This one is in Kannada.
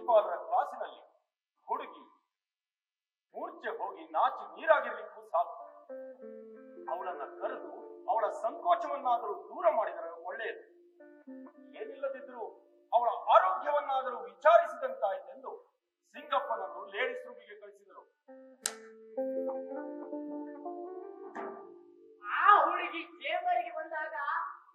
ಪ್ರಿನ್ಸಿಪಾಲರ ಕ್ಲಾಸಿನಲ್ಲಿ ಹುಡುಗಿ ಮೂರ್ಛೆ ಹೋಗಿ ನಾಚಿ ನೀರಾಗಿರ್ಲಿಕ್ಕೂ ಸಾಕು ಅವಳನ್ನ ಕರೆದು ಅವಳ ಸಂಕೋಚವನ್ನಾದರೂ ದೂರ ಮಾಡಿದರೆ ಒಳ್ಳೆಯದು ಏನಿಲ್ಲದಿದ್ರೂ